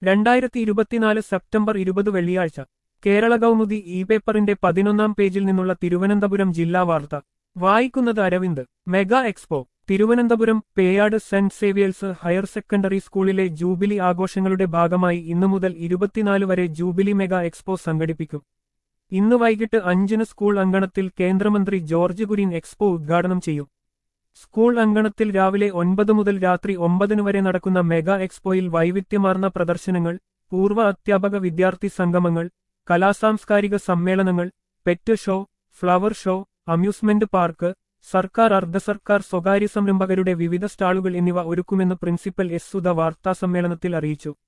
രണ്ടായിരത്തി ഇരുപത്തിനാല് സെപ്റ്റംബർ ഇരുപത് വെള്ളിയാഴ്ച കേരള കൗമുദി ഇ പേപ്പറിന്റെ പതിനൊന്നാം പേജിൽ നിന്നുള്ള തിരുവനന്തപുരം ജില്ലാ വാർത്ത വായിക്കുന്നത് അരവിന്ദ് മെഗാ എക്സ്പോ തിരുവനന്തപുരം പേയാട് സെന്റ് സേവിയേഴ്സ് ഹയർ സെക്കൻഡറി സ്കൂളിലെ ജൂബിലി ആഘോഷങ്ങളുടെ ഭാഗമായി ഇന്നു മുതൽ ഇരുപത്തിനാല് വരെ ജൂബിലി മെഗാ എക്സ്പോ സംഘടിപ്പിക്കും ഇന്ന് വൈകിട്ട് അഞ്ചിന് സ്കൂൾ അങ്കണത്തിൽ കേന്ദ്രമന്ത്രി ജോർജ് കുര്യൻ എക്സ്പോ ഉദ്ഘാടനം ചെയ്യും സ്കൂൾ അങ്കണത്തിൽ രാവിലെ ഒൻപത് മുതൽ രാത്രി ഒമ്പതിന് വരെ നടക്കുന്ന മെഗാ എക്സ്പോയിൽ വൈവിധ്യമാർന്ന പ്രദർശനങ്ങൾ പൂർവ്വ അധ്യാപക വിദ്യാർത്ഥി സംഗമങ്ങൾ കലാസാംസ്കാരിക സമ്മേളനങ്ങൾ pet show flower show amusement park സർക്കാർ അർദ്ധ സർക്കാർ സ്വകാര്യ സംരംഭകരുടെ വിവിധ സ്റ്റാളുകൾ എന്നിവ ഒരുക്കുമെന്ന് പ്രിൻസിപ്പൽ എസ് സുധ വാർത്താസമ്മേളനത്തിൽ അറിയിച്ചു